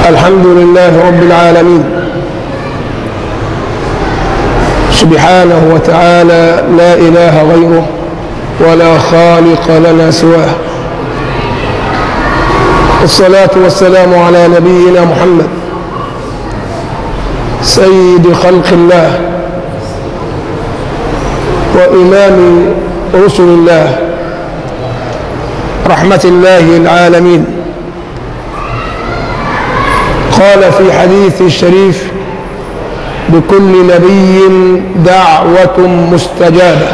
الحمد لله رب العالمين سبحانه وتعالى لا إله غيره ولا خالق لنا سواه الصلاة والسلام على نبينا محمد سيد خلق الله وإمام رسل الله رحمة الله العالمين قال في حديث الشريف لكل نبي دعوة مستجابة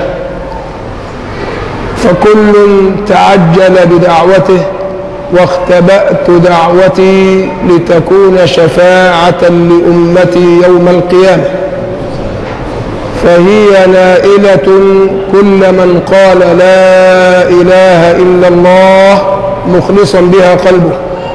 فكل تعجل بدعوته واختبأت دعوتي لتكون شفاعة لأمتي يوم القيامة فهي نائلة كل من قال لا إله إلا الله مخلصا بها قلبه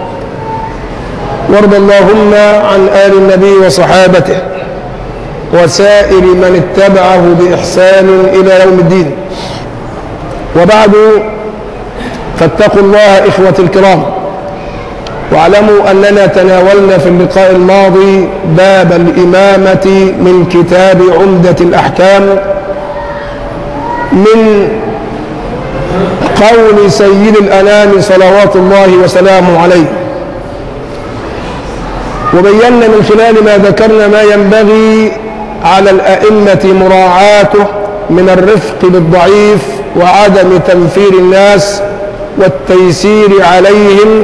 وارض اللهم عن آل النبي وصحابته وسائر من اتبعه بإحسان إلى يوم الدين وبعد فاتقوا الله إخوة الكرام واعلموا أننا تناولنا في اللقاء الماضي باب الإمامة من كتاب عمدة الأحكام من قول سيد الأنام صلوات الله وسلامه عليه وبينا من خلال ما ذكرنا ما ينبغي على الأئمة مراعاته من الرفق بالضعيف وعدم تنفير الناس والتيسير عليهم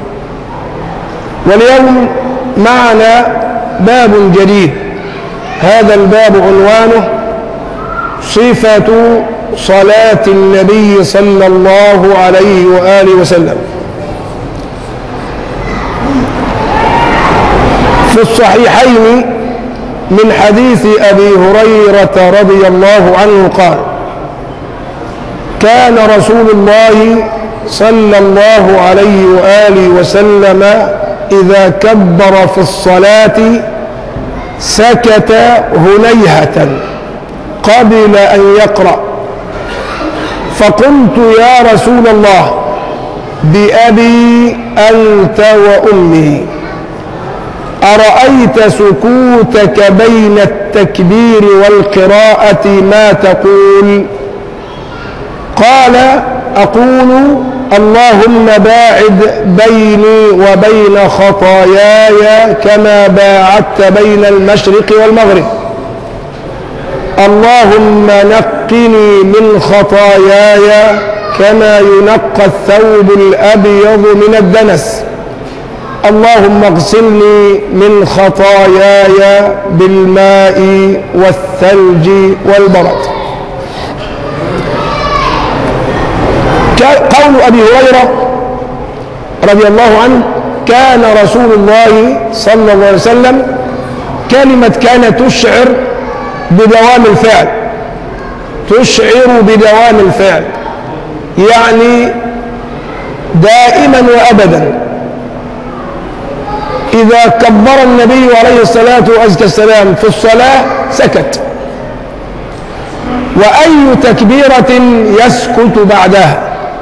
واليوم معنا باب جديد هذا الباب عنوانه صفة صلاة النبي صلى الله عليه وآله وسلم في الصحيحين من حديث أبي هريرة رضي الله عنه قال كان رسول الله صلى الله عليه وآله وسلم إذا كبر في الصلاة سكت هنيهة قبل أن يقرأ فقلت يا رسول الله بأبي أنت وأمي أرأيت سكوتك بين التكبير والقراءة ما تقول قال أقول اللهم باعد بيني وبين خطاياي كما باعدت بين المشرق والمغرب اللهم نقني من خطاياي كما ينقى الثوب الأبيض من الدنس اللهم اغسلني من خطاياي بالماء والثلج والبرد قول أبي هريرة رضي الله عنه كان رسول الله صلى الله عليه وسلم كلمة كان تشعر بدوام الفعل تشعر بدوام الفعل يعني دائما وأبدا إذا كبر النبي عليه الصلاة والسلام في الصلاة سكت وأي تكبيرة يسكت بعدها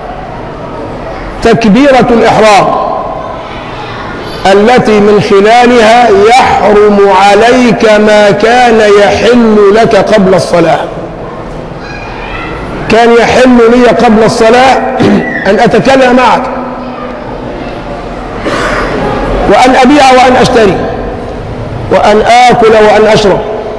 تكبيرة الإحرام التي من خلالها يحرم عليك ما كان يحل لك قبل الصلاة كان يحل لي قبل الصلاة أن أتكلم معك وأن أبيع وأن أشتري وأن آكل وأن أشرب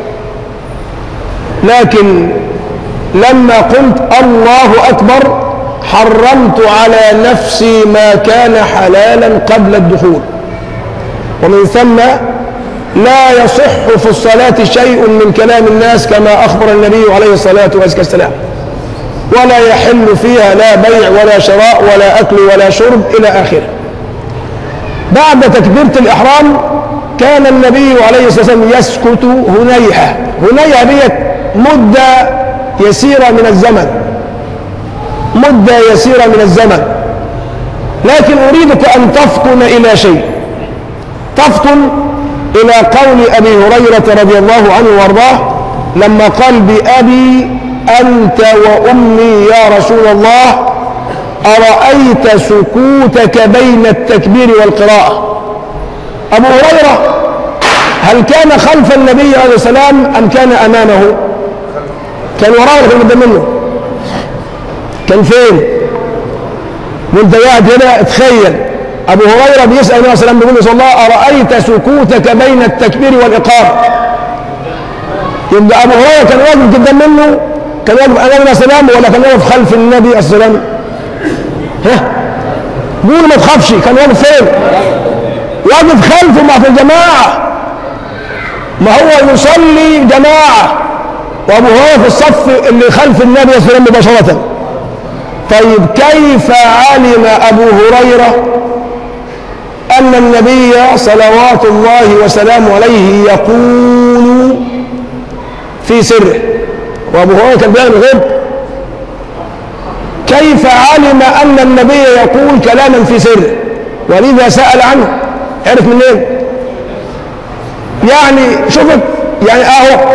لكن لما قلت الله أكبر حرمت على نفسي ما كان حلالا قبل الدخول ومن ثم لا يصح في الصلاة شيء من كلام الناس كما أخبر النبي عليه الصلاة والسلام ولا يحل فيها لا بيع ولا شراء ولا أكل ولا شرب إلى آخره بعد تكبيرة الإحرام كان النبي عليه الصلاة والسلام يسكت هنيهة هنيهة ديت مدة يسيرة من الزمن مدة يسيرة من الزمن لكن أريدك أن تفطن إلى شيء تفطن إلى قول أبي هريرة رضي الله عنه وارضاه لما قال بأبي أنت وأمي يا رسول الله أرأيت سكوتك بين التكبير والقراءة أبو هريرة هل كان خلف النبي عليه السلام أم كان أمامه كان وراه ولا كان قدام منه كان فين وانت قاعد هنا تخيل أبو هريرة بيسأل النبي صلى الله عليه وسلم بيقول صلى الله أرأيت سكوتك بين التكبير والإقامة يبقى أبو هريرة كان واقف قدام منه كان واقف أمام النبي صلى الله عليه وسلم ولا كان واقف خلف النبي عليه السلام ها قول ما تخافش كان واقف فين واقف خلفه مع في الجماعة ما هو يصلي جماعة وأبو هريرة في الصف اللي خلف النبي صلى الله عليه وسلم مباشرة طيب كيف علم أبو هريرة أن النبي صلوات الله وسلامه عليه يقول في سره وأبو هريرة كان بيعلم الغيب كيف علم أن النبي يقول كلاما في سره ولذا سأل عنه عرف منين يعني شوفت يعني اهو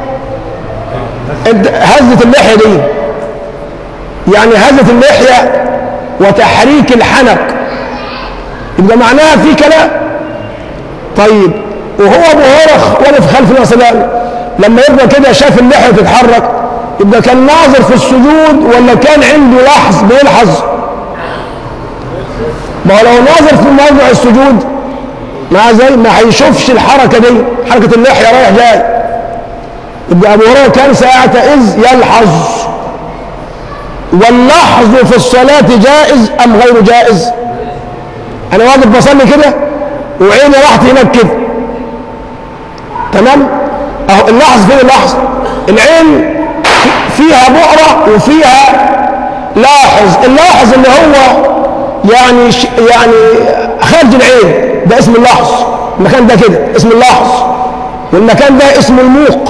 هزة اللحية دي يعني هزة اللحية وتحريك الحنك يبقى معناها في كلام طيب وهو ابو هريره واقف خلف النبي صلى الله عليه وسلم لما يبقى كده شاف اللحيه تتحرك يبقى كان ناظر في السجود ولا كان عنده لحظ بيلحظ ما هو لو ناظر في موضع السجود ما زي ما هيشوفش الحركه دي حركه اللحيه رايح جاي يبقى ابو هريره كان ساعتئذ يلحظ واللحظ في الصلاه جائز ام غير جائز انا واقف بصلي كده وعيني راحت هناك كده تمام اهو اللحظ فين اللحظ العين فيها بؤره وفيها لاحظ اللاحظ اللي هو يعني ش... يعني خارج العين ده اسم اللحظ المكان ده كده اسم اللحظ والمكان ده اسم الموق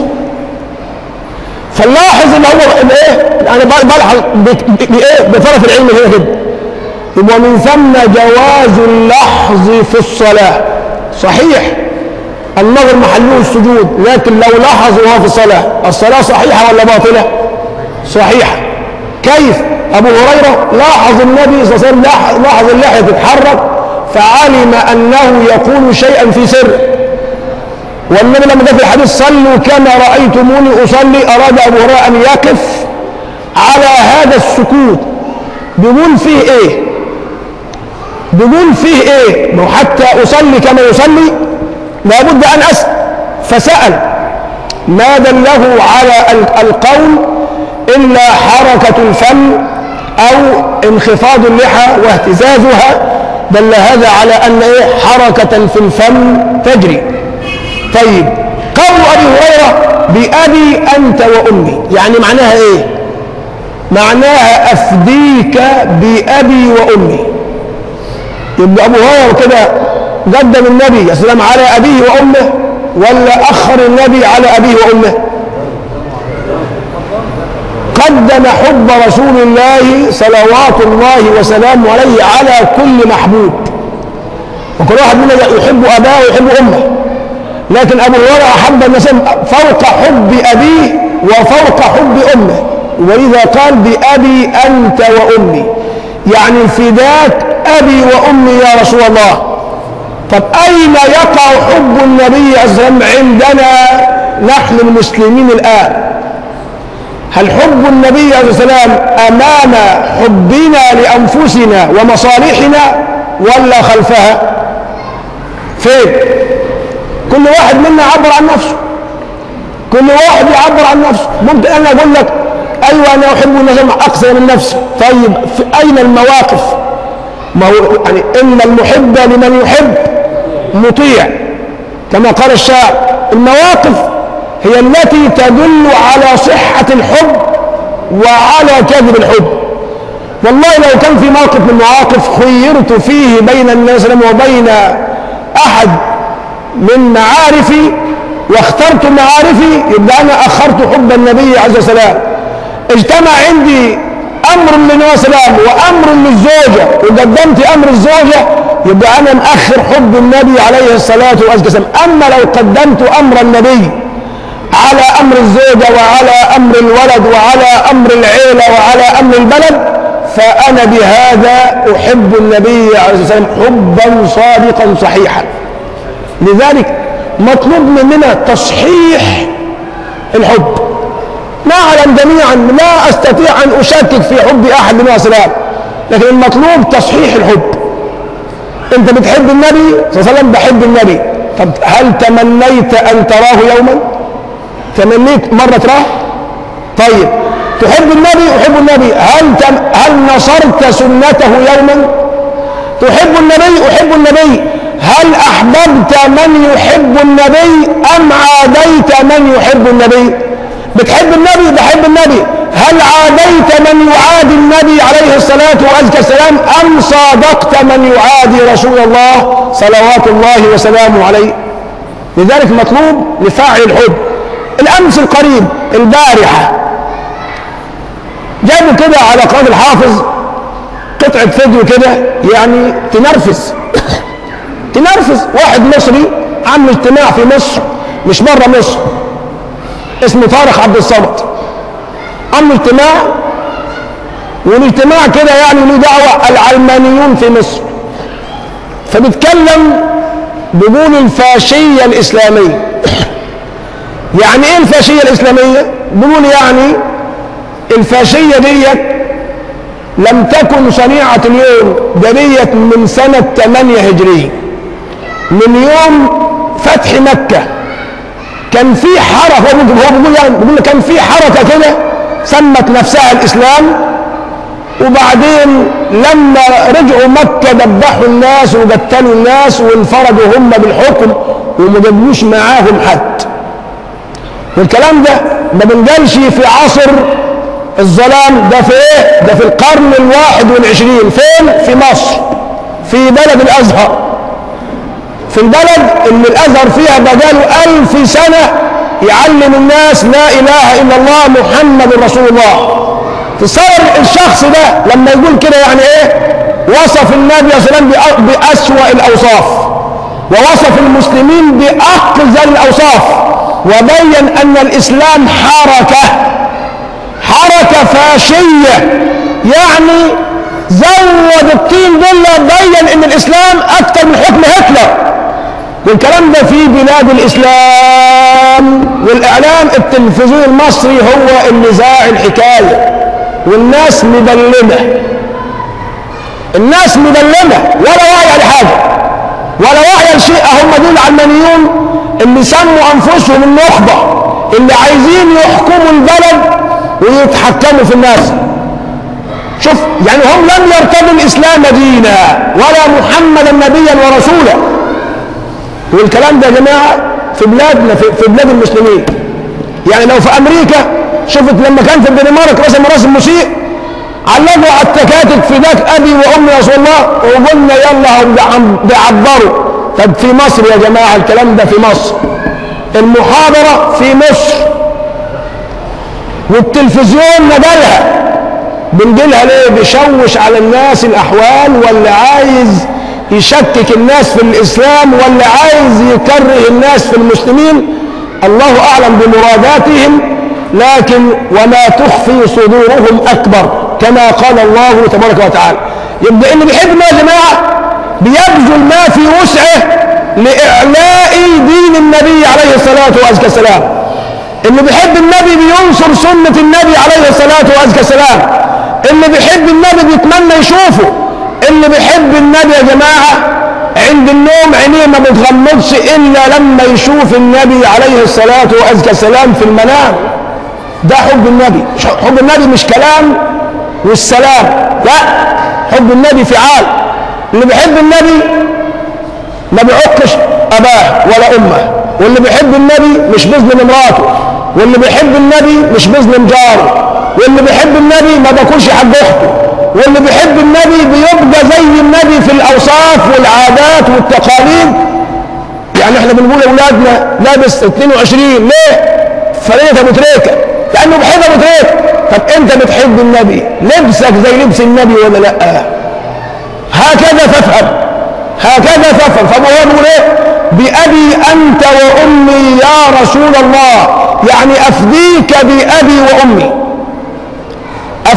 فاللاحظ اللي هو الايه انا بلحظ بايه بطرف العين من هنا كده يبقى من ثم جواز اللحظ في الصلاه صحيح النظر محله السجود لكن لو لاحظ وهو في الصلاه الصلاه صحيحه ولا باطله صحيحه كيف ابو هريره لاحظ النبي صلى الله عليه وسلم لاحظ اللحيه تتحرك فعلم انه يقول شيئا في سر والنبي لما جاء في الحديث صلوا كما رايتموني اصلي اراد ابو هريره ان يقف على هذا السكوت بيقول فيه ايه بيقول فيه ايه ما حتى اصلي كما يصلي لابد ان اسال فسال ما دله على القول الا حركه الفم او انخفاض اللحى واهتزازها دل هذا على ان ايه حركه في الفم تجري طيب قول ابي هريره بابي انت وامي يعني معناها ايه معناها افديك بابي وامي يبقى ابو هريره كده قدم النبي السلام على ابيه وامه ولا اخر النبي على ابيه وامه قدم حب رسول الله صلوات الله وسلامه عليه على كل محبوب وكل واحد منا يحب اباه ويحب امه لكن ابو هريره احب الناس فوق حب ابيه وفوق حب امه ولذا قال بابي انت وامي يعني فداك ابي وامي يا رسول الله طب اين يقع حب النبي عليه الصلاه والسلام عندنا نحن المسلمين الان هل حب النبي عليه الصلاه والسلام امام حبنا لانفسنا ومصالحنا ولا خلفها فين كل واحد منا يعبر عن نفسه كل واحد يعبر عن نفسه ممكن انا اقول لك ايوه انا احب الناس اكثر من نفسي طيب في اين المواقف ما هو يعني ان المحب لمن يحب مطيع كما قال الشاعر المواقف هي التي تدل على صحة الحب وعلى كذب الحب والله لو كان في موقف من المواقف خيرت فيه بين الناس وبين أحد من معارفي واخترت معارفي يبقى أنا أخرت حب النبي عليه السلام اجتمع عندي أمر للنبي صلى الله عليه وسلم وأمر للزوجة وقدمت أمر الزوجة يبقى أنا مأخر حب النبي عليه الصلاة والسلام أما لو قدمت أمر النبي على أمر الزوجة وعلى أمر الولد وعلى أمر العيلة وعلى أمر البلد فأنا بهذا أحب النبي عليه الصلاة والسلام حبا صادقا صحيحا لذلك مطلوب مننا تصحيح الحب نعلم جميعا لا استطيع ان اشكك في حب احد من الاسلام لكن المطلوب تصحيح الحب انت بتحب النبي صلى الله عليه وسلم بحب النبي طب هل تمنيت ان تراه يوما تمنيت مره تراه طيب تحب النبي احب النبي هل تم هل نصرت سنته يوما تحب النبي احب النبي هل احببت من يحب النبي ام عاديت من يحب النبي بتحب النبي بحب النبي هل عاديت من يعادي النبي عليه الصلاة وأزكى السلام أم صادقت من يعادي رسول الله صلوات الله وسلامه عليه لذلك مطلوب لفاعل الحب الأمس القريب البارحة جابوا كده على قناة الحافظ قطعة فيديو كده يعني تنرفز تنرفز واحد مصري عامل اجتماع في مصر مش بره مصر اسمه طارق عبد الصمد عامل اجتماع والاجتماع كده يعني له دعوة العلمانيون في مصر فبيتكلم بيقول الفاشية الإسلامية يعني ايه الفاشية الإسلامية؟ بيقول يعني الفاشية ديت لم تكن صنيعة اليوم ده ديت من سنة 8 هجرية من يوم فتح مكة كان في حركة هو بيقول هو بيقول يعني بيقول كان في حركة كده سمت نفسها الإسلام وبعدين لما رجعوا مكة دبحوا الناس وقتلوا الناس وانفردوا هم بالحكم وما جابوش معاهم حد والكلام ده ما بنقالش في عصر الظلام ده في ايه؟ ده في القرن الواحد والعشرين فين؟ في مصر في بلد الازهر في البلد اللي الازهر فيها بقاله ألف سنة يعلم الناس لا اله الا الله محمد رسول الله تصور الشخص ده لما يقول كده يعني ايه وصف النبي صلى الله عليه وسلم بأسوأ الأوصاف ووصف المسلمين بأقذر الأوصاف وبين أن الإسلام حركة حركة فاشية يعني زود الطين دول بين ان الاسلام اكتر من حكم هتلر والكلام ده في بلاد الاسلام والاعلام التلفزيون المصري هو اللي ذاع الحكايه والناس مبلمه الناس مبلمه ولا واعيه لحاجه ولا واعيه لشيء هم دول علمانيون اللي سموا انفسهم النخبه اللي عايزين يحكموا البلد ويتحكموا في الناس شوف يعني هم لم يرتضوا الاسلام دينا ولا محمدا نبيا ورسولا والكلام ده يا جماعه في بلادنا في, في بلاد المسلمين يعني لو في امريكا شفت لما كان في الدنمارك رسم رسم مسيء علقوا على التكاتك في ذاك ابي وامي يا رسول الله وقلنا يلا هم بيعبروا طب في مصر يا جماعه الكلام ده في مصر المحاضره في مصر والتلفزيون نقلها بنجيلها ليه بيشوش على الناس الاحوال ولا عايز يشكك الناس في الاسلام ولا عايز يكره الناس في المسلمين الله اعلم بمراداتهم لكن وما تخفي صدورهم اكبر كما قال الله تبارك وتعالى يبقى اللي بيحب ما يا جماعه بيبذل ما في وسعه لاعلاء دين النبي عليه الصلاه والسلام اللي بيحب النبي بينصر سنة النبي عليه الصلاة وأزكى السلام اللي بيحب النبي بيتمنى يشوفه اللي بيحب النبي يا جماعة عند النوم عينيه ما بتغمضش إلا لما يشوف النبي عليه الصلاة وأزكى السلام في المنام ده حب النبي حب النبي مش كلام والسلام لا حب النبي فعال اللي بيحب النبي ما بيعقش أباه ولا أمه واللي بيحب النبي مش بيظلم امراته واللي بيحب النبي مش بيظلم جاره واللي بيحب النبي ما باكلش حق اخته واللي بيحب النبي بيبقى زي النبي في الاوصاف والعادات والتقاليد يعني احنا بنقول لاولادنا لابس 22 ليه؟ فريقه ابو تريكه لانه بيحب ابو تريكه طب انت بتحب النبي لبسك زي لبس النبي ولا لا؟ هكذا تفهم هكذا تفهم فهو بيقول ايه؟ بأبي أنت وأمي يا رسول الله يعني أفديك بأبي وأمي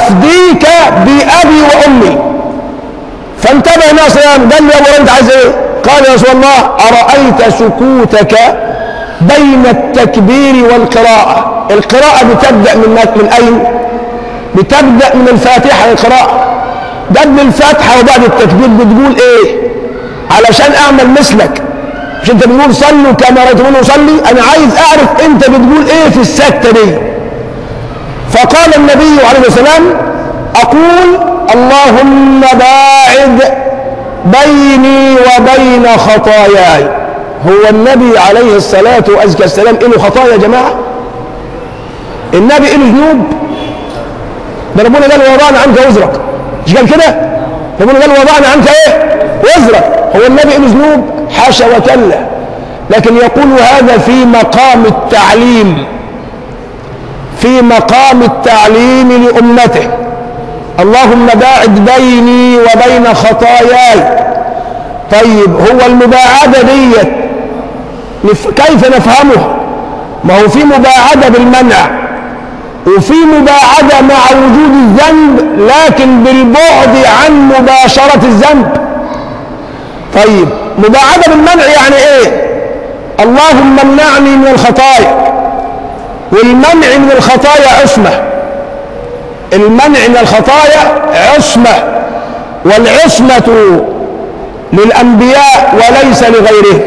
أفديك بأبي وأمي فانتبه ناس قال لي يا أبو أنت عايز إيه؟ قال يا رسول الله أرأيت سكوتك بين التكبير والقراءة القراءة بتبدأ من من أين؟ بتبدأ من الفاتحة القراءة قبل الفاتحة وبعد التكبير بتقول إيه؟ علشان أعمل مثلك مش أنت بتقول صلوا كما رأيتموني أصلي أنا عايز أعرف أنت بتقول إيه في السكتة دي فقال النبي عليه السلام أقول اللهم باعد بيني وبين خطاياي هو النبي عليه الصلاة وأزكى السلام له خطايا يا جماعة النبي له ذنوب ده ربنا قال وضعنا عنك وزرك مش قال كده ربنا قال وضعنا عنك ايه وزرك هو النبي له ذنوب حاشا وكلا لكن يقول هذا في مقام التعليم في مقام التعليم لأمته اللهم باعد بيني وبين خطاياي طيب هو المباعدة ديت كيف نفهمها ما هو في مباعدة بالمنع وفي مباعدة مع وجود الذنب لكن بالبعد عن مباشرة الذنب طيب مباعدة بالمنع يعني ايه اللهم امنعني من الخطايا والمنع من الخطايا عصمة المنع من الخطايا عصمة والعصمة للأنبياء وليس لغيرهم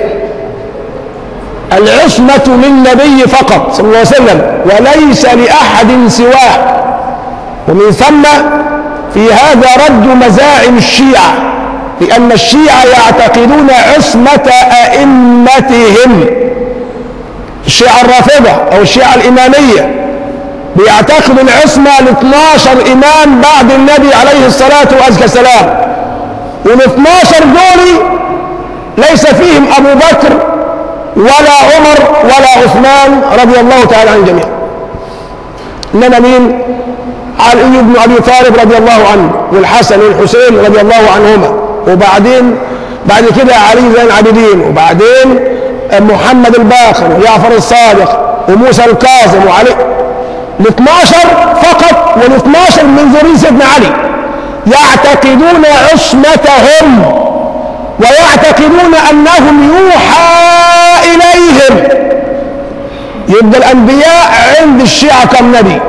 العصمة للنبي فقط صلى الله عليه وسلم وليس لأحد سواه ومن ثم في هذا رد مزاعم الشيعة لأن الشيعة يعتقدون عصمة أئمتهم الشيعة الرافضة أو الشيعة الإمامية بيعتقد العصمة ل 12 إمام بعد النبي عليه الصلاة والسلام وال 12 دول ليس فيهم أبو بكر ولا عمر ولا عثمان رضي الله تعالى عن الجميع إنما مين؟ علي بن أبي طالب رضي الله عنه والحسن والحسين رضي الله عنهما وبعدين بعد كده علي زين العابدين وبعدين محمد الباقر وجعفر الصادق وموسى الكاظم وعلي ال 12 فقط وال 12 من ذرية سيدنا علي يعتقدون عصمتهم ويعتقدون انهم يوحى اليهم يبقى الانبياء عند الشيعة كم نبي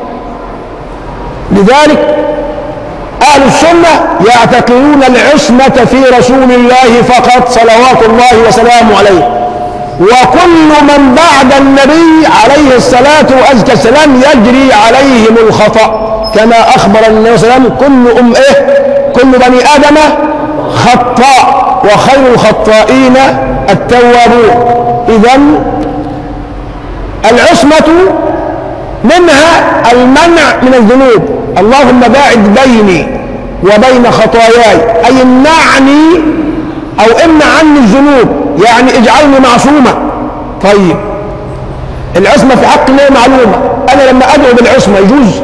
لذلك اهل السنة يعتقدون العصمة في رسول الله فقط صلوات الله وسلامه عليه وكل من بعد النبي عليه الصلاة والسلام يجري عليهم الخطأ كما أخبر النبي صلى الله عليه وسلم كل أم إيه كل بني آدم خطاء وخير الخطائين التوابون إذا العصمة منها المنع من الذنوب اللهم باعد بيني وبين خطاياي أي امنعني أو امنع عني الذنوب يعني اجعلني معصومة طيب العصمة في حق الله معلومة أنا لما أدعو بالعصمة يجوز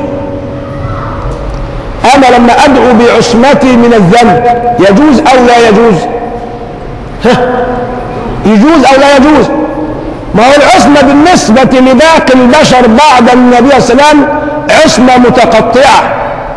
أنا لما أدعو بعصمتي من الذنب يجوز أو لا يجوز ها يجوز أو لا يجوز ما هو العصمة بالنسبة لباقي البشر بعد النبي صلى الله عليه وسلم عصمة متقطعة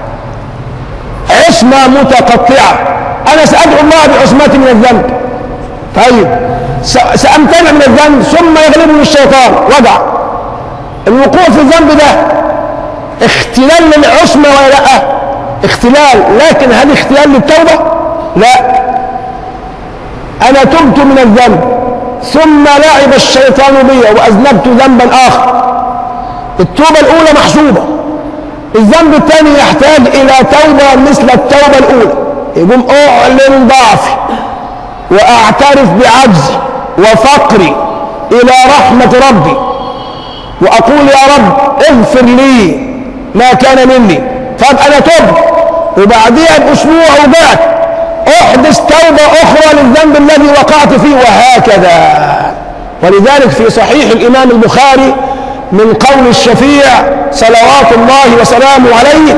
عصمة متقطعة أنا سأدعو الله بعصمتي من الذنب طيب سأمتنع من الذنب ثم يغلبني الشيطان وضع الوقوع في الذنب ده اختلال للعصمة ولا لا اختلال لكن هل اختلال للتوبة لا أنا تبت من الذنب ثم لعب الشيطان بي وأذنبت ذنبا آخر التوبة الأولى محسوبة الذنب الثاني يحتاج إلى توبة مثل التوبة الأولى يقوم أعلن ضعفي وأعترف بعجزي وفقري إلى رحمة ربي وأقول يا رب اغفر لي ما كان مني طب أنا تبت وبعديها بأسبوع وبعت أحدث توبة أخرى للذنب الذي وقعت فيه وهكذا ولذلك في صحيح الإمام البخاري من قول الشفيع صلوات الله وسلامه عليه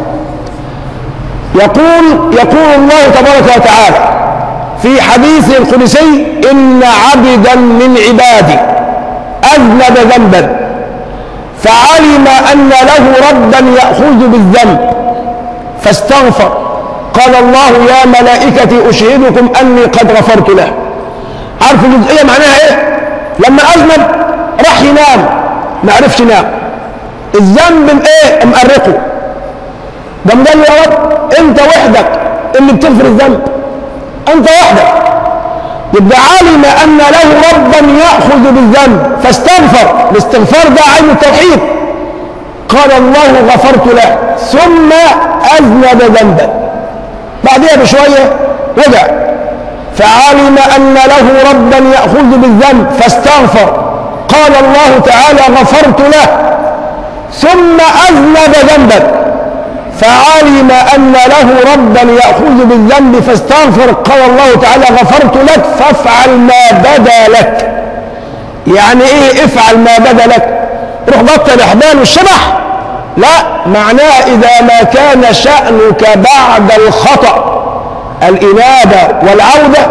يقول يقول الله تبارك وتعالى في حديث القدسي إن عبدا من عبادي أذنب ذنبا فعلم أن له ربا يأخذ بالذنب فاستغفر قال الله يا ملائكتي أشهدكم أني قد غفرت له عارف الجزئية معناها إيه لما أذنب راح ينام ما عرفش ينام الذنب ايه مقرقه ده قال يا رب انت وحدك اللي بتغفر الذنب انت وحدك يبقى علم ان له ربا ياخذ بالذنب فاستغفر الاستغفار ده عين التوحيد قال الله غفرت له ثم اذنب ذنبا بعدها بشويه رجع فعلم ان له ربا ياخذ بالذنب فاستغفر قال الله تعالى غفرت له ثم اذنب ذنبا فعلم ان له ربا ياخذ بالذنب فاستغفر قال الله تعالى غفرت لك فافعل ما بدا لك يعني ايه افعل ما بدا لك روح بطل الاحبال والشبح لا معناه اذا ما كان شانك بعد الخطا الانابه والعوده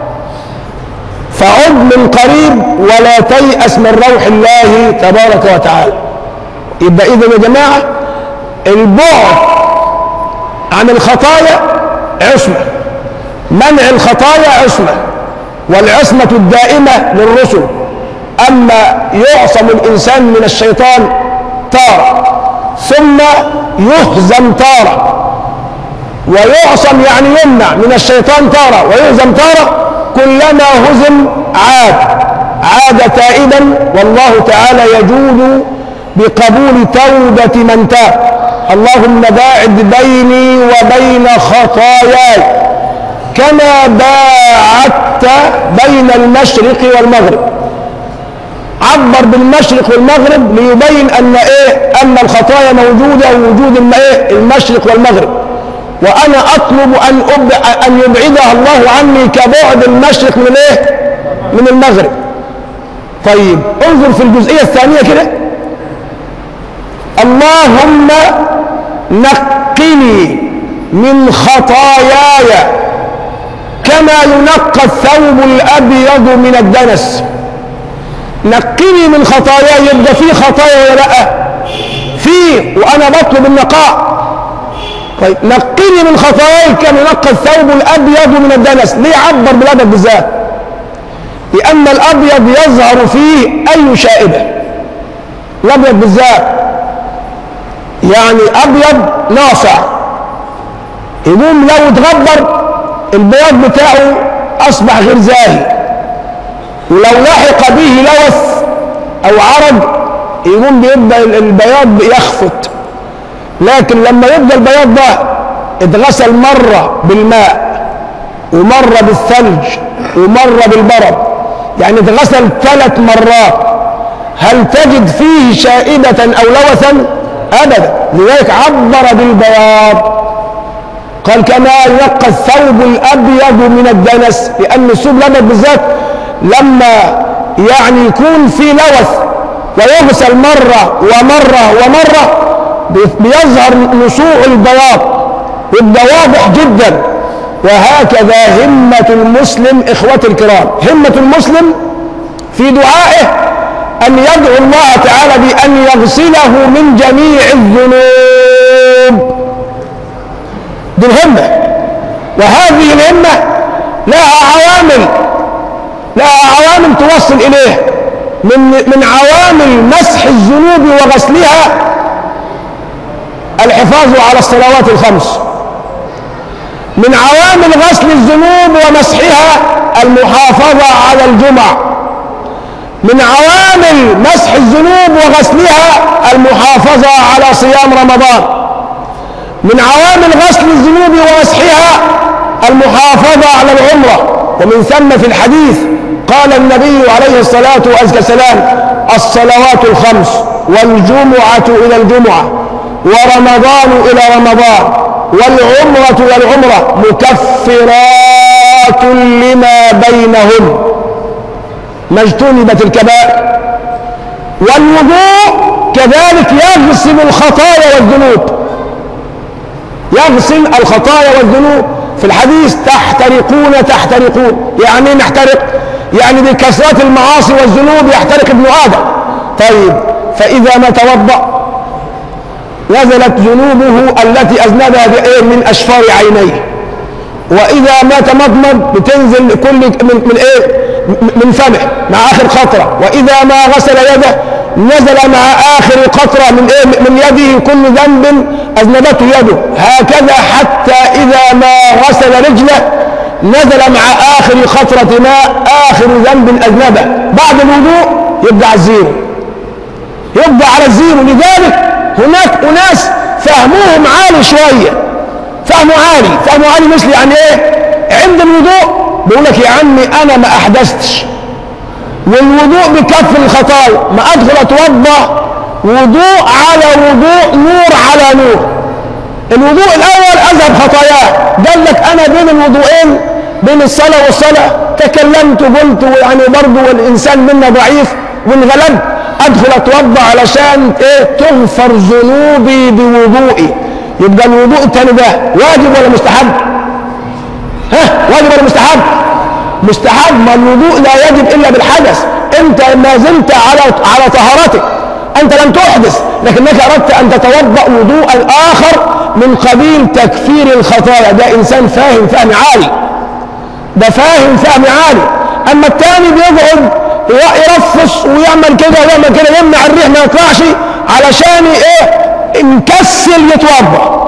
فعد من قريب ولا تيأس من روح الله تبارك وتعالى يبقى اذا يا جماعه البعد عن الخطايا عصمة منع الخطايا عصمة والعصمة الدائمة للرسل أما يعصم الإنسان من الشيطان تارة ثم يهزم تارة ويعصم يعني يمنع من الشيطان تارة ويهزم تارة كلما هزم عاد عاد تائبا والله تعالى يجود بقبول توبة من تاب اللهم باعد بيني وبين خطاياي كما باعدت بين المشرق والمغرب عبر بالمشرق والمغرب ليبين ان ايه ان الخطايا موجوده ووجود الم- ايه المشرق والمغرب وانا اطلب ان أب... ان يبعدها الله عني كبعد المشرق من الايه من المغرب طيب انظر في الجزئيه الثانيه كده اللهم نقني من خطاياي كما ينقى الثوب الابيض من الدنس نقني من خطاياي يبقى في خطايا ولا لا في وانا بطلب النقاء طيب نقني من خطاياي كما ينقى الثوب الابيض من الدنس ليه عبر بالابيض بالذات لان الابيض يظهر فيه اي شائبه الابيض بالذات يعني ابيض ناصع يقوم لو اتغبر البياض بتاعه اصبح غير زاهي ولو لحق به لوث او عرج يقوم بيبدا البياض يخفت لكن لما يبدا البياض ده اتغسل مره بالماء ومره بالثلج ومره بالبرد يعني اتغسل ثلاث مرات هل تجد فيه شائبه او لوثا ابدا لذلك عبر بالبياض قال كما يلقى الثوب الابيض من الدنس لان الثوب الابيض بالذات لما يعني يكون في لوث ويغسل مره ومره ومره بيظهر نصوع البياض يبقى واضح جدا وهكذا همة المسلم إخوتي الكرام همة المسلم في دعائه أن يدعو الله تعالى بأن يغسله من جميع الذنوب دي الهمة وهذه الهمة لها عوامل لها عوامل توصل إليه من من عوامل مسح الذنوب وغسلها الحفاظ على الصلوات الخمس من عوامل غسل الذنوب ومسحها المحافظة على الجمعة من عوامل مسح الذنوب وغسلها المحافظة على صيام رمضان من عوامل غسل الذنوب ومسحها المحافظة على العمرة ومن ثم في الحديث قال النبي عليه الصلاة والسلام الصلوات الخمس والجمعة إلى الجمعة ورمضان إلى رمضان والعمرة والعمرة مكفرات لما بينهن ما اجتنبت الكبائر والوضوء كذلك يغسل الخطايا والذنوب يغسل الخطايا والذنوب في الحديث تحترقون تحترقون يعني نحترق يعني بكثرة المعاصي والذنوب يحترق ابن آدم طيب فإذا ما توضأ نزلت ذنوبه التي أذنبها بإيه من أشفار عينيه وإذا ما تمضمض بتنزل كل من, من إيه من فمه مع آخر قطرة وإذا ما غسل يده نزل مع آخر قطرة من إيه من يده كل ذنب أذنبته يده هكذا حتى إذا ما غسل رجله نزل مع آخر قطرة ماء آخر ذنب أذنبه بعد الوضوء يبدأ على الزيرو يبدأ على الزيرو لذلك هناك أناس فهمهم عالي شوية فهمه عالي فهمه عالي مثل يعني إيه عند الوضوء بيقول لك يا عمي أنا ما أحدثتش والوضوء بكف الخطايا ما أدخل أتوضأ وضوء على وضوء نور على نور الوضوء الأول أذهب خطاياه قال لك أنا بين الوضوءين بين الصلاة والصلاة تكلمت قلت يعني برضه والإنسان منا ضعيف وانغلبت أدخل أتوضأ علشان إيه تغفر ذنوبي بوضوئي يبقى الوضوء التاني ده واجب ولا مستحب؟ ها واجب ولا مستحب؟ مستحب ما الوضوء لا يجب إلا بالحدث أنت ما زلت على على طهارتك أنت لم تحدث لكنك أردت أن تتوضأ وضوءا آخر من قبيل تكفير الخطايا ده إنسان فاهم فهم عالي ده فاهم فهم عالي أما الثاني بيقعد يرفص ويعمل كده ويعمل كده يمنع الريح ما يطلعش علشان ايه مكسل يتوضا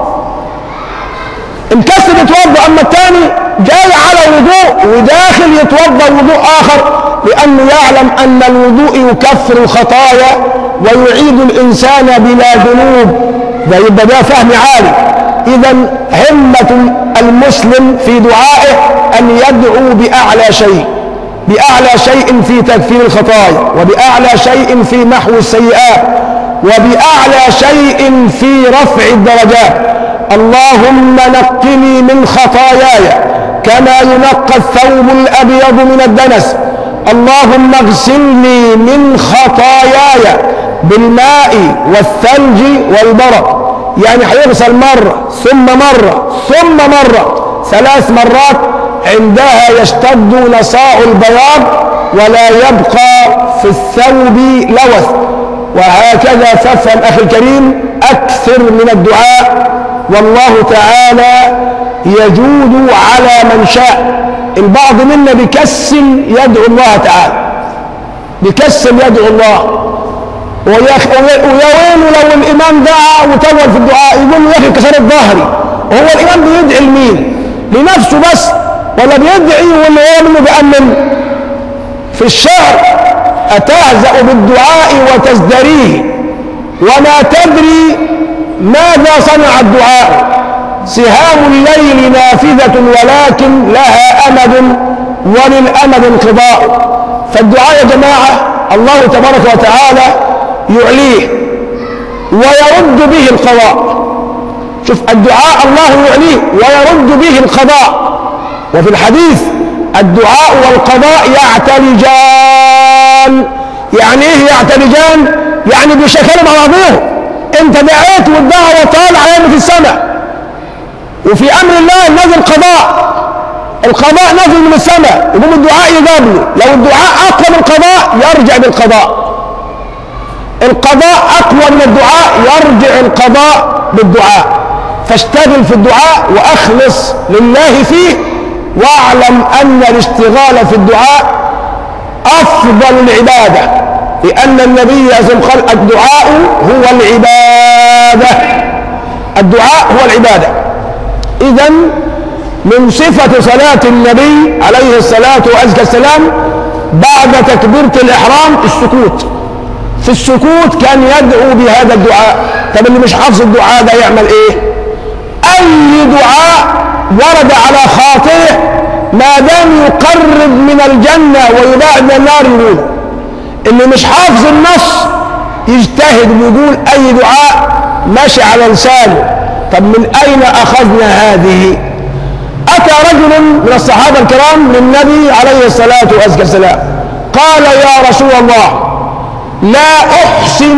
مكسل يتوضا اما الثاني جاي على وضوء وداخل يتوضا وضوء اخر لانه يعلم ان الوضوء يكفر الخطايا ويعيد الانسان بلا ذنوب ده يبقى ده فهم عالي اذا همه المسلم في دعائه ان يدعو باعلى شيء بأعلى شيء في تكفير الخطايا وبأعلى شيء في محو السيئات وبأعلى شيء في رفع الدرجات اللهم نقني من خطاياي كما ينقى الثوب الأبيض من الدنس اللهم اغسلني من خطاياي بالماء والثلج والبرد يعني هيغسل مرة ثم مرة ثم مرة ثلاث مرات عندها يشتد نصاع البياض ولا يبقى في الثوب لوث وهكذا فافهم أخي الكريم أكثر من الدعاء والله تعالى يجود على من شاء البعض منا بيكسل يدعو الله تعالى بيكسل يدعو الله ويا ويا ويله لو الإمام دعا وطول في الدعاء يقول له يا أخي كسرت ظهري وهو الإمام بيدعي لمين؟ لنفسه بس ولا بيدعي ولا هو منه بيأمن في الشهر أتهزأ بالدعاء وتزدريه وما تدري ماذا صنع الدعاء سهام الليل نافذة ولكن لها أمد وللأمد انقضاء فالدعاء يا جماعة الله تبارك وتعالى يعليه ويرد به القضاء شوف الدعاء الله يعليه ويرد به القضاء وفي الحديث الدعاء والقضاء يعتلجان يعني ايه يعتلجان يعني بيشكلوا مع بعضهم انت دعيت والدعوه طال عليهم في السماء وفي امر الله نزل قضاء القضاء نزل من السماء يقوم الدعاء يقابله لو الدعاء اقوى من القضاء يرجع بالقضاء القضاء اقوى من الدعاء يرجع القضاء بالدعاء فاشتغل في الدعاء واخلص لله فيه واعلم ان الاشتغال في الدعاء افضل العباده لان النبي صلى الله عليه وسلم قال الدعاء هو العباده الدعاء هو العباده اذا من صفه صلاه النبي عليه الصلاه والسلام بعد تكبيره الاحرام السكوت في السكوت كان يدعو بهذا الدعاء طب اللي مش حافظ الدعاء ده يعمل ايه اي دعاء ورد على خاطره ما دام يقرب من الجنة ويباعد من النار يقول اللي مش حافظ النص يجتهد ويقول اي دعاء ماشي على لسانه طب من اين اخذنا هذه اتى رجل من الصحابة الكرام للنبي عليه الصلاة والسلام قال يا رسول الله لا احسن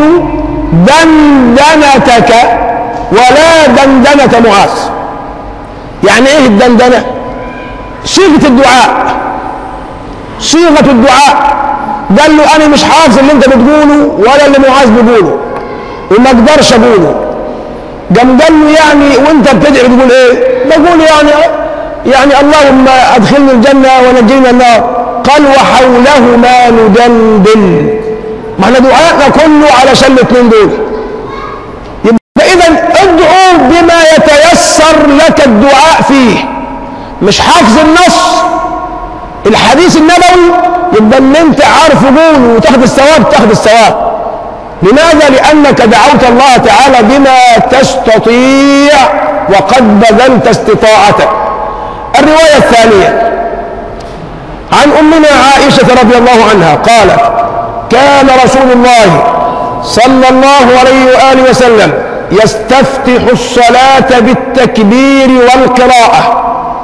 دندنتك ولا دندنة معاذ يعني ايه الدندنة صيغة الدعاء صيغة الدعاء قال له انا مش حافظ اللي انت بتقوله ولا اللي معاذ بيقوله وما اقدرش اقوله قام قال له يعني وانت بتدعي بتقول ايه بقول يعني يعني اللهم ادخلني الجنه ونجينا من النار قال وحولهما ندندن ما احنا دعائنا كله علشان الاثنين دول يبقى اذا ادعو بما يتيسر لك الدعاء فيه مش حافظ النص الحديث النبوي يبقى ان انت عارف قول وتاخد الثواب تاخد الثواب لماذا لانك دعوت الله تعالى بما تستطيع وقد بذلت استطاعتك الروايه الثانيه عن امنا عائشه رضي الله عنها قالت كان رسول الله صلى الله عليه واله وسلم يستفتح الصلاه بالتكبير والقراءه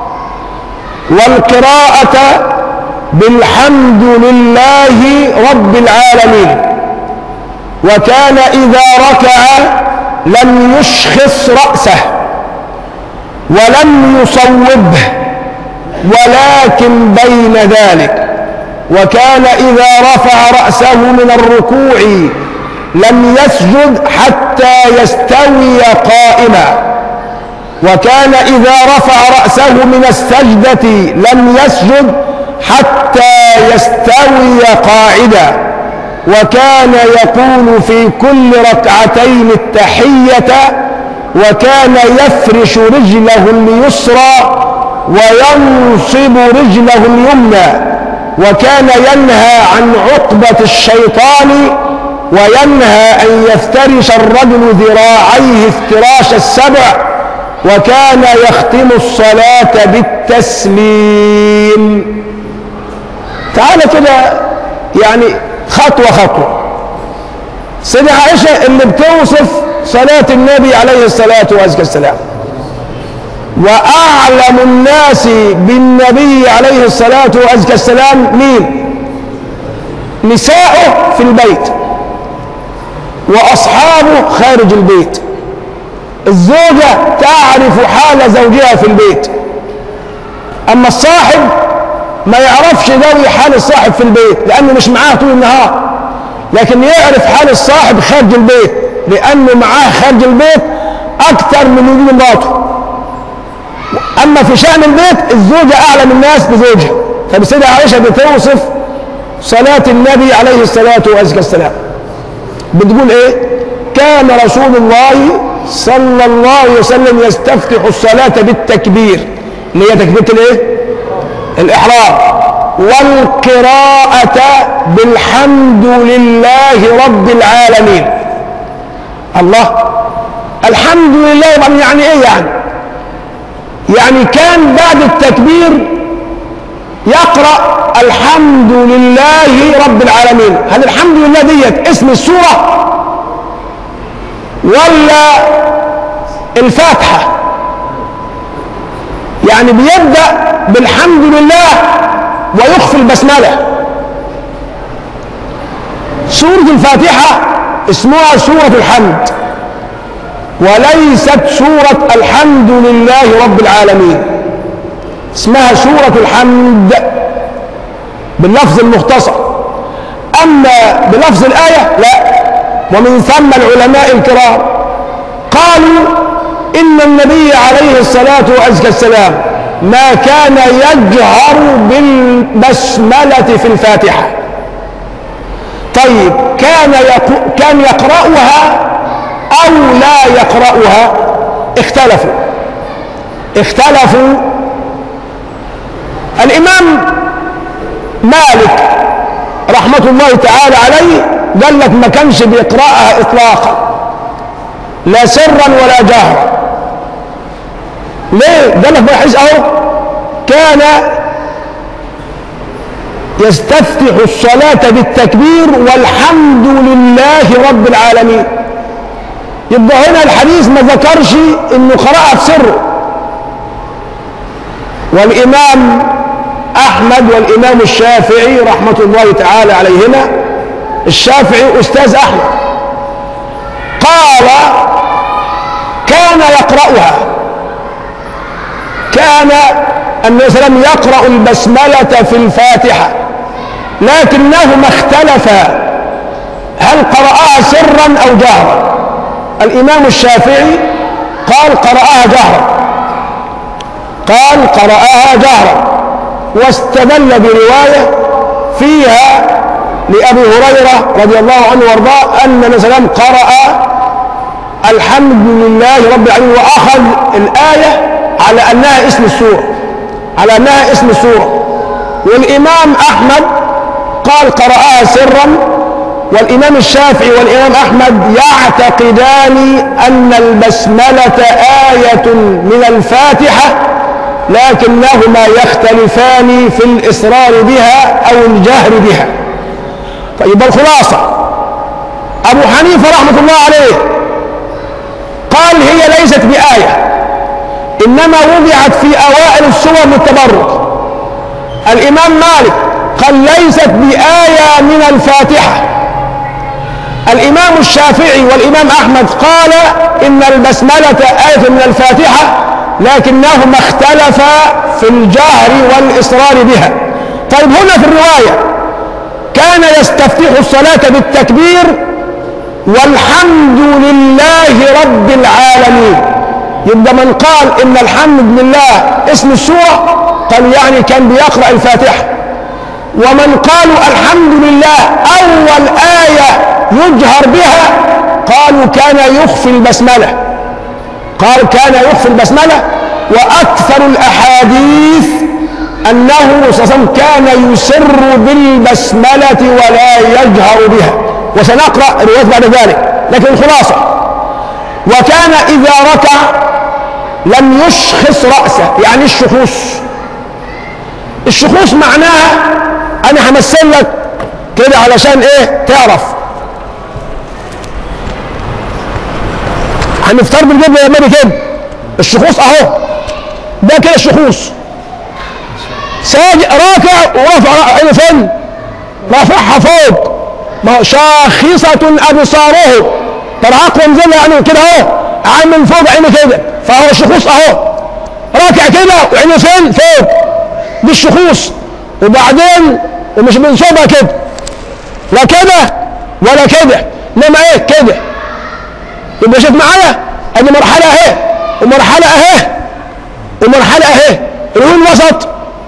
والقراءه بالحمد لله رب العالمين وكان اذا ركع لم يشخص راسه ولم يصوبه ولكن بين ذلك وكان اذا رفع راسه من الركوع لم يسجد حتى يستوي قائما وكان اذا رفع راسه من السجده لم يسجد حتى يستوي قاعدا وكان يقول في كل ركعتين التحيه وكان يفرش رجله اليسرى وينصب رجله اليمنى وكان ينهى عن عقبة الشيطان وينهى أن يفترش الرجل ذراعيه افتراش السبع وكان يختم الصلاة بالتسليم تعال كده يعني خطوة خطوة سيدة عائشة اللي بتوصف صلاة النبي عليه الصلاة والسلام وأعلم الناس بالنبي عليه الصلاة والسلام مين نساؤه في البيت وأصحابه خارج البيت الزوجة تعرف حال زوجها في البيت أما الصاحب ما يعرفش قوي حال الصاحب في البيت لأنه مش معاه طول النهار لكن يعرف حال الصاحب خارج البيت لأنه معاه خارج البيت أكثر من وجود مراته أما في شأن البيت الزوجة أعلم الناس بزوجها فالسيدة عائشة بتوصف صلاة النبي عليه الصلاة والسلام بتقول إيه كان رسول الله صلى الله عليه وسلم يستفتح الصلاة بالتكبير اللي هي تكبيرة الإيه الإحرام والقراءة بالحمد لله رب العالمين الله الحمد لله يعني ايه يعني يعني كان بعد التكبير يقرأ الحمد لله رب العالمين هل الحمد لله ديت اسم السورة ولا الفاتحة يعني بيبدأ بالحمد لله ويخفي البسملة سورة الفاتحة اسمها سورة الحمد وليست سورة الحمد لله رب العالمين اسمها سورة الحمد باللفظ المختصر أما بلفظ الآية لا ومن ثم العلماء الكرام قالوا إن النبي عليه الصلاة والسلام ما كان يجهر بالبسملة في الفاتحة طيب كان يقو كان يقرأها أو لا يقرأها اختلفوا اختلفوا الإمام مالك رحمة الله تعالى عليه قال لك ما كانش بيقرأها إطلاقا لا سرا ولا جهرا ليه؟ قال لك بحيث أهو كان يستفتح الصلاة بالتكبير والحمد لله رب العالمين يبقى هنا الحديث ما ذكرش انه قرأها بسره والإمام أحمد والإمام الشافعي رحمة الله تعالى عليهما الشافعي أستاذ أحمد قال كان يقرأها كان النبي صلى الله عليه وسلم يقرأ البسملة في الفاتحة لكنهما اختلفا هل قرأها سرا أو جهرا الإمام الشافعي قال قرأها جهرا قال قرأها جهرا واستدل برواية فيها لأبي هريرة رضي الله عنه وارضاه أن النبي صلى الله عليه وسلم قرأ الحمد لله رب العالمين وأخذ الآية على أنها اسم السورة على أنها اسم السورة والإمام أحمد قال قرأها سرا والإمام الشافعي والإمام أحمد يعتقدان أن البسملة آية من الفاتحة لكنهما يختلفان في الإصرار بها أو الجهر بها طيب الخلاصة أبو حنيفة رحمة الله عليه قال هي ليست بآية إنما وضعت في أوائل السور للتبرك الإمام مالك قال ليست بآية من الفاتحة الإمام الشافعي والإمام أحمد قال إن البسملة آية من الفاتحة لكنهما اختلفا في الجهر والإصرار بها طيب هنا في الرواية كان يستفتح الصلاة بالتكبير والحمد لله رب العالمين يبقى من قال إن الحمد لله اسم السورة قال يعني كان بيقرأ الفاتحة ومن قالوا الحمد لله أول آية يجهر بها قالوا كان يخفي البسملة قال كان يخفي البسملة وأكثر الأحاديث أنه صلى الله عليه وسلم كان يسر بالبسملة ولا يجهر بها وسنقرأ روايات بعد ذلك لكن الخلاصة وكان إذا ركع لم يشخص رأسه يعني الشخوص الشخوص معناها أنا همثل لك كده علشان إيه تعرف هنفترض بنجيب يا مالي كده الشخوص اهو ده كده الشخوص ساجد راكع ورفع عينه فين رافعها فوق ما هو شاخصة أبصاره ترهق ومزل يعني كده اهو عامل فوق عينه كده فهو الشخوص اهو راكع كده وعينه فين فوق دي الشخوص وبعدين ومش بنصوبها كده لا كده ولا كده انما ايه كده يبقى شوف معايا ادي مرحله اهي ومرحله اهي ومرحله اهي الوين الوسط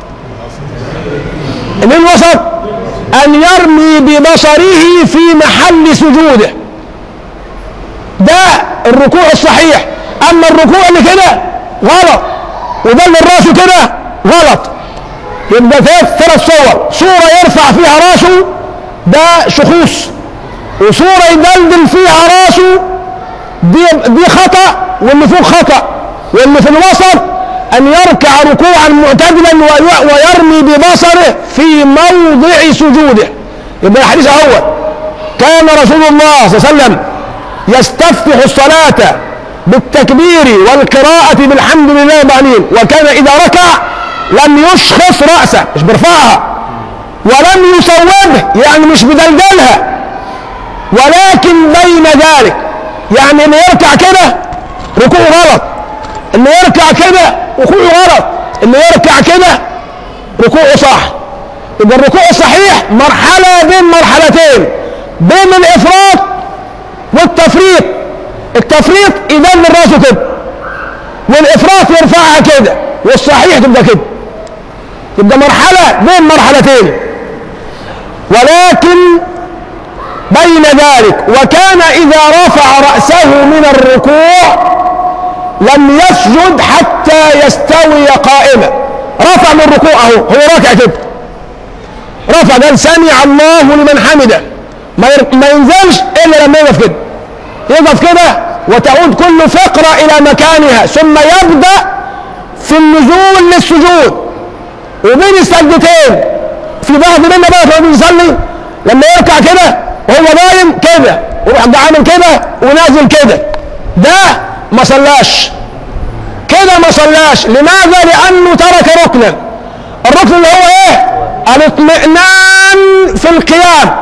الوين الوسط ان يرمي ببصره في محل سجوده ده الركوع الصحيح اما الركوع اللي كده غلط وده اللي راسه كده غلط يبقى ثلاث ثلاث صور صوره يرفع فيها راسه ده شخوص وصوره يدلدل فيها راسه دي دي خطا واللي فوق خطا واللي في الوسط ان يركع ركوعا معتدلا ويرمي ببصره في موضع سجوده يبقى الحديث اول كان رسول الله صلى الله عليه وسلم يستفتح الصلاه بالتكبير والقراءة بالحمد لله رب العالمين وكان إذا ركع لم يشخص رأسه مش بيرفعها ولم يصوبه يعني مش بدلدلها ولكن بين ذلك يعني اللي يركع كده ركوع غلط اللي يركع كده ركوع غلط اللي يركع كده ركوعه صح يبقى الركوع الصحيح مرحلة بين مرحلتين بين الإفراط والتفريط التفريط يدل راسه كده والإفراط يرفعها كده والصحيح تبقى كده تبقى مرحلة بين مرحلتين ولكن بين ذلك وكان إذا رفع رأسه من الركوع لم يسجد حتى يستوي قائما رفع من الركوع اهو هو راكع كده رفع قال سمع الله لمن حمده ما ما ينزلش الا لما يقف كده يقف كده وتعود كل فقره الى مكانها ثم يبدا في النزول للسجود وبين السجدتين في بعض منا بقى لما بيصلي لما يركع كده وهو نايم كده ويروح ده عامل كده ونازل كده ده ما صلاش كده ما صلاش لماذا لانه ترك ركنا الركن اللي هو ايه الاطمئنان في القيام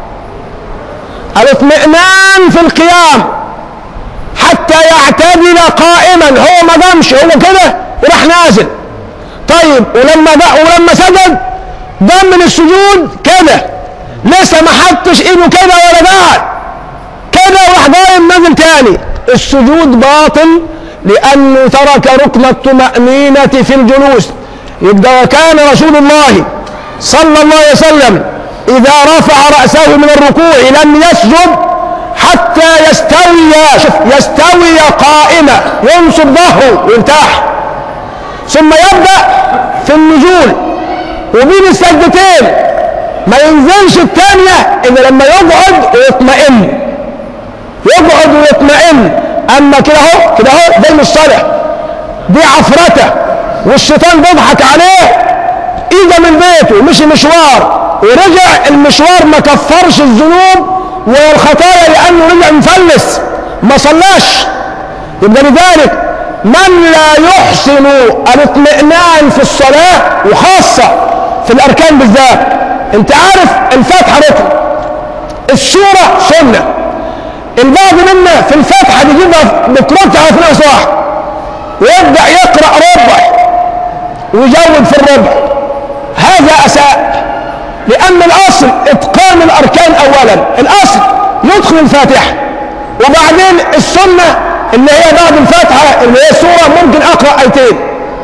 الاطمئنان في القيام حتى يعتدل قائما هو ما قامش هو كده وراح نازل طيب ولما ده ولما سجد قام من السجود كده لسه ما حطش ايده كده ولا قاعد كده وراح قايم نازل تاني السجود باطل لأنه ترك ركن الطمأنينة في الجلوس يبقى وكان رسول الله صلى الله عليه وسلم إذا رفع رأسه من الركوع لم يسجد حتى يستوي شوف يستوي قائمة ينصب ظهره ويرتاح ثم يبدأ في النزول وبين السجدتين ما ينزلش الثانية إلا لما يقعد ويطمئن يقعد ويطمئن أما كده أهو كده أهو ده المصطلح دي عفرته والشيطان بيضحك عليه اجى من بيته مشي مشوار ورجع المشوار ما كفرش الذنوب والخطايا لانه رجع مفلس ما صلاش يبقى لذلك من لا يحسن الاطمئنان في الصلاه وخاصه في الاركان بالذات انت عارف الفاتحه ركن السوره سنه البعض منا في الفاتحه بيجيبها بتركها في نفس واحد ويبدا يقرا ربع ويجود في الربع هذا أساء لأن الأصل إتقان الأركان أولا الأصل يدخل الفاتحة وبعدين السنة اللي هي بعد الفاتحة اللي هي سورة ممكن أقرأ آيتين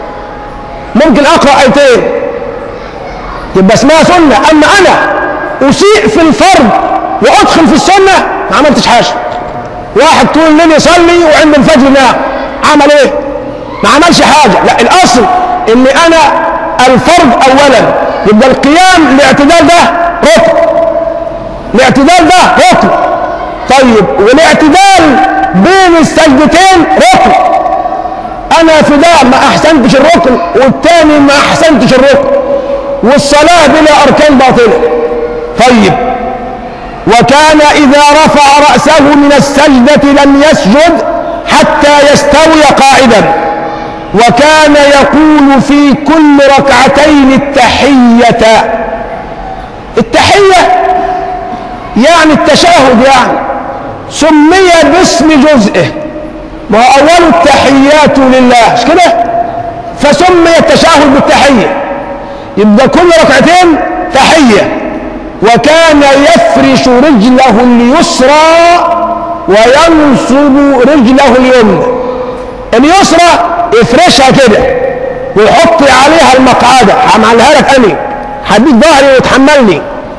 ممكن أقرأ آيتين يبقى اسمها سنة أما أنا أسيء في الفرض وأدخل في السنة ما عملتش حاجة واحد طول الليل يصلي وعند الفجر نام عمل إيه؟ ما عملش حاجة لا الأصل إن أنا الفرض أولا يبقى القيام الاعتدال ده ركن الاعتدال ده ركن طيب والاعتدال بين السجدتين ركن انا في ده ما احسنتش الركن والتاني ما احسنتش الركن والصلاة بلا اركان باطلة طيب وكان اذا رفع رأسه من السجدة لم يسجد حتى يستوي قاعدا وكان يقول في كل ركعتين التحية التحية يعني التشهد يعني سمي باسم جزئه وهو أول التحيات لله مش كده فسمي التشهد بالتحية يبقى كل ركعتين تحية وكان يفرش رجله اليسرى وينصب رجله اليمنى اليسرى يفرشها كده ويحط عليها المقعدة هعملها لك أنا هديك ظهري وتحملني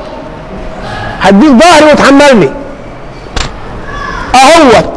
هديك ظهري وتحملني اهوت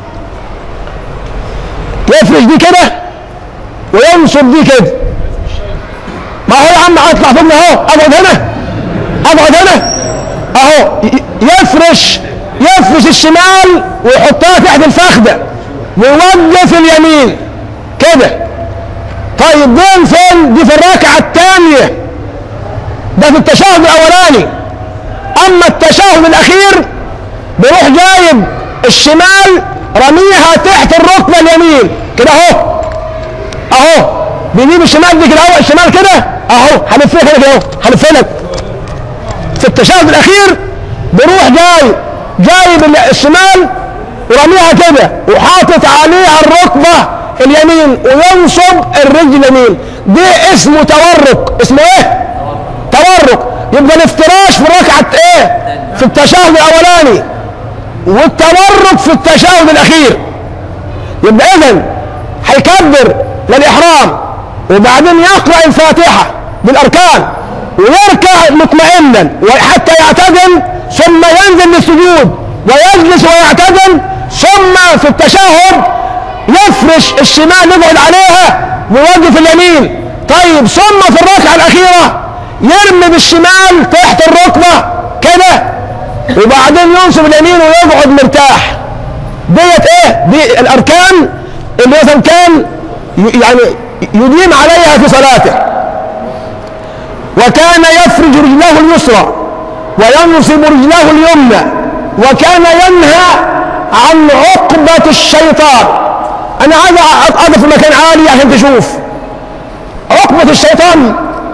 يفرش دي كده وينصب دي كده ما هو يا عم هطلع فوقنا اهو اقعد هنا اقعد هنا اهو يفرش يفرش الشمال ويحطها تحت الفخده ويوقف اليمين كده طيب دين فين دي في الركعه الثانيه ده في التشهد الاولاني اما التشهد الاخير بيروح جايب الشمال رميها تحت الركبه اليمين كده اهو اهو بيجيب الشمال دي كده اهو الشمال كده اهو هلفها كده اهو هلفها لك في التشهد الاخير بيروح جاي جايب الشمال ورميها كده وحاطط عليها الركبه اليمين وينصب الرجل اليمين دي اسمه تورك اسمه ايه تورك يبقى الافتراش في ركعه ايه في التشهد الاولاني والتورك في التشهد الاخير يبقى اذا هيكبر للاحرام وبعدين يقرا الفاتحه بالاركان ويركع مطمئنا وحتى يعتدل ثم ينزل للسجود ويجلس ويعتدل ثم في التشهد يفرش الشمال يقعد عليها ويوقف اليمين طيب ثم في الركعه الاخيره يرمي بالشمال تحت الركبه كده وبعدين ينصب اليمين ويقعد مرتاح ديت ايه دي الاركان اللي مثلا كان يعني يديم عليها في صلاته وكان يفرج رجله اليسرى وينصب رجله اليمنى وكان ينهى عن عقبة الشيطان أنا عايز أقف في مكان عالي عشان تشوف عقبة الشيطان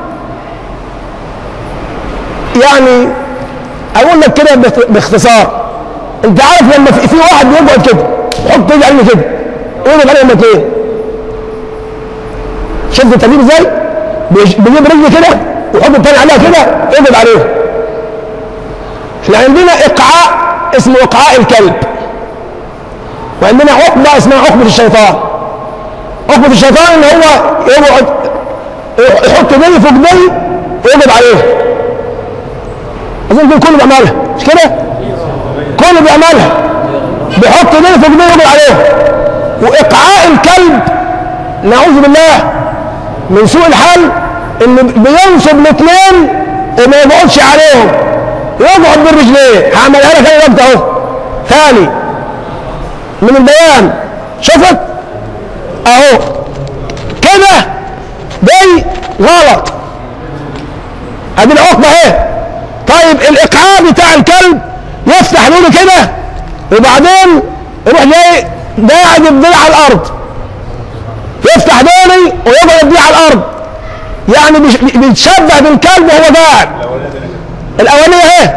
يعني أقول لك كده باختصار أنت عارف لما في, في واحد بيقعد كده يحط ايده عليه كده يقول عليه الاثنين شفت التدريب ازاي؟ بيجيب رجل كده ويحط الثاني عليها كده يقبض عليها احنا عندنا اقعاء اسمه اقعاء الكلب وعندنا عقبه اسمها عقبه الشيطان عقبة الشيطان ان هو يقعد يحط دي فوق دي ويقعد عليها اظن دول كله بيعملها مش كده؟ كله بيعملها بيحط دي فوق دي ويقعد عليها وايقعاء الكلب نعوذ بالله من سوء الحال ان بينصب الاثنين وما يقعدش عليهم يقعد بالرجلين هعملها لك انا دلوقتي اهو ثاني من البيان شفت اهو كده دي غلط ادي العقبه اهي طيب الايقاع بتاع الكلب يفتح دول كده وبعدين يروح جاي قاعد الضلع على الارض يفتح دولي ويقعد الضلع على الارض يعني بيش- بيتشبه بالكلب وهو قاعد الاوليه اهي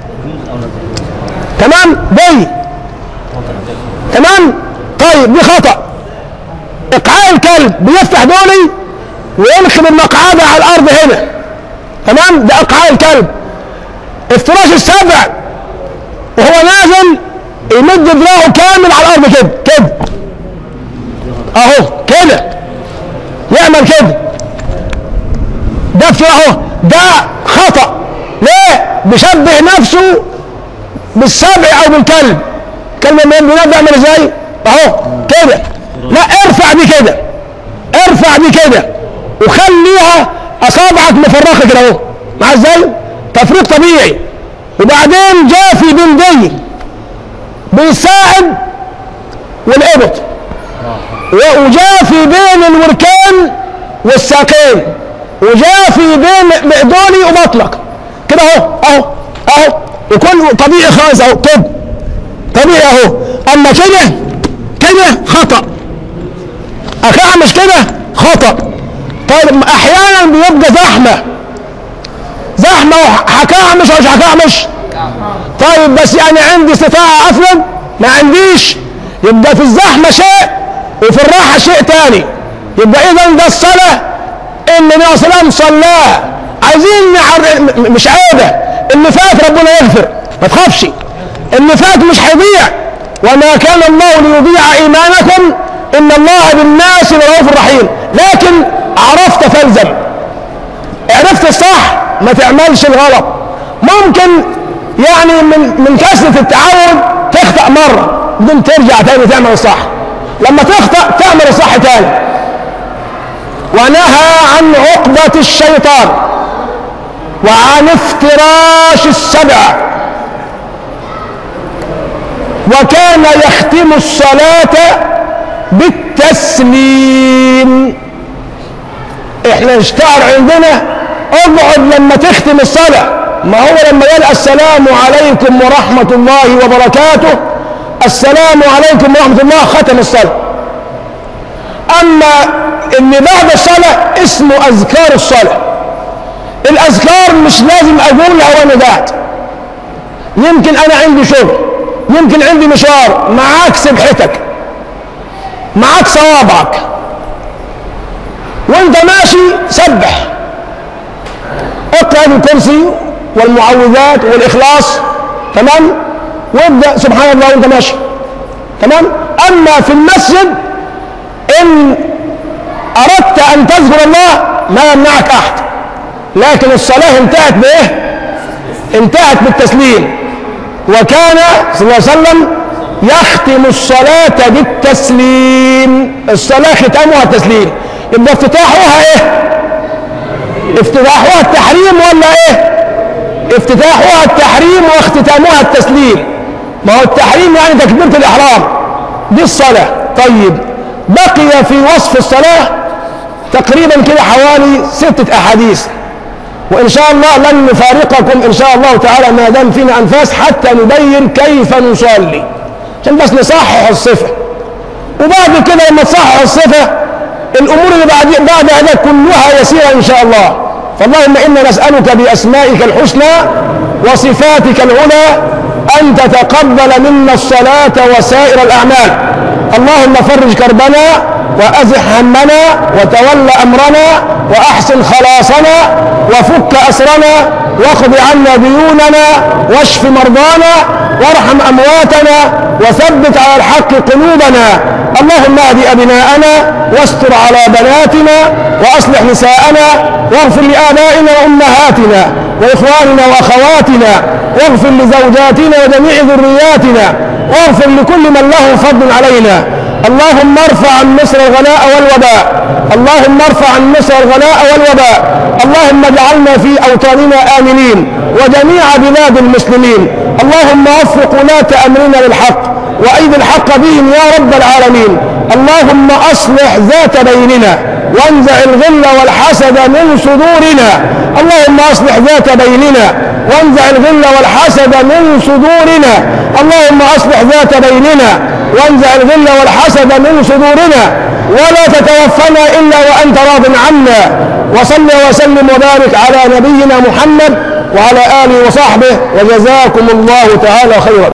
تمام دي تمام طيب دي خطأ إقعاء الكلب بيفتح دولي وينخب المقعدة على الأرض هنا تمام ده إقعاء الكلب افتراش السبع وهو نازل يمد دراعه كامل على الأرض كده كده أهو كده يعمل كده ده افتراء أهو ده خطأ ليه؟ بيشبه نفسه بالسبع او بالكلب كلمة من البنات بيعمل ازاي اهو كده لا ارفع دي كده ارفع دي كده وخليها اصابعك مفرقه كده اهو مع ازاي تفريق طبيعي وبعدين جافي بين دي بيساعد والابط و- وجافي بين الوركان والساقين وجافي بين مقدوني ومطلق كده اهو اهو اهو وكل طبيعي خالص اهو كده طبيعي اهو اما كده كده خطأ اكعمش كده خطأ طيب احيانا بيبقى زحمة زحمة وهكعمش ولا مش هكعمش طيب بس انا عندي استطاعة افرض ما عنديش يبقى في الزحمة شيء وفي الراحة شيء تاني يبقى اذا ده الصلاة اللي النبي صلى الله عليه وسلم صلاها عايزين نعر... م- مش عيبة اللي فات ربنا يغفر ما تخافش اللي فات مش هيضيع وما كان الله ليضيع ايمانكم ان الله بالناس لرؤوف رحيم لكن عرفت فالزم عرفت الصح ما تعملش الغلط ممكن يعني من من كثرة التعود تخطأ مرة بدون ترجع تاني تعمل الصح لما تخطأ تعمل الصح تاني ونهى عن عقبة الشيطان وعن افتراش السبع وكان يختم الصلاة بالتسليم احنا اشتهر عندنا اقعد لما تختم الصلاة ما هو لما قال السلام عليكم ورحمة الله وبركاته السلام عليكم ورحمة الله ختم الصلاة اما اللي بعد الصلاة اسمه اذكار الصلاة الاذكار مش لازم اقولها وانا قاعد يمكن انا عندي شغل يمكن عندي مشوار معاك سبحتك معاك صوابعك وانت ماشي سبح اقرا آية الكرسي والمعوذات والاخلاص تمام وابدا سبحان الله وانت ماشي تمام اما في المسجد ان اردت ان تذكر الله ما يمنعك احد لكن الصلاه انتهت بايه انتهت بالتسليم وكان صلى الله عليه وسلم يختم الصلاة بالتسليم الصلاة ختامها التسليم يبقى افتتاحها ايه افتتاحها التحريم ولا ايه افتتاحها التحريم واختتامها التسليم ما هو التحريم يعني تكبيرة الإحرام دي الصلاة طيب بقي في وصف الصلاة تقريبا كده حوالي ستة أحاديث وإن شاء الله لن نفارقكم إن شاء الله تعالى ما دام فينا أنفاس حتى نبين كيف نصلي عشان بس نصحح الصفة وبعد كده لما تصحح الصفة الأمور اللي بعد بعد هذا كلها يسيرة إن شاء الله فاللهم إنا نسألك بأسمائك الحسنى وصفاتك العلى أن تتقبل منا الصلاة وسائر الأعمال اللهم فرج كربنا وأزح همنا وتول أمرنا وأحسن خلاصنا وفك أسرنا واقض عنا ديوننا واشف مرضانا وارحم أمواتنا وثبت على الحق قلوبنا اللهم اهد أبناءنا واستر على بناتنا وأصلح نساءنا واغفر لآبائنا وأمهاتنا وإخواننا وأخواتنا واغفر لزوجاتنا وجميع ذرياتنا واغفر لكل من له فضل علينا اللهم ارفع عن مصر الغلاء والوباء اللهم ارفع عن مصر الغلاء والوباء اللهم اجعلنا في أوطاننا آمنين وجميع بلاد المسلمين اللهم وفق ولاة أمرنا للحق وأيد الحق بهم يا رب العالمين اللهم أصلح ذات بيننا وانزع الغل والحسد من صدورنا اللهم أصلح ذات بيننا وانزع الغل والحسد من صدورنا اللهم أصلح ذات بيننا وانزع الغل والحسد من صدورنا ولا تتوفنا إلا وأنت راض عنا وصل وسلم وبارك على نبينا محمد وعلى آله وصحبه وجزاكم الله تعالى خيرا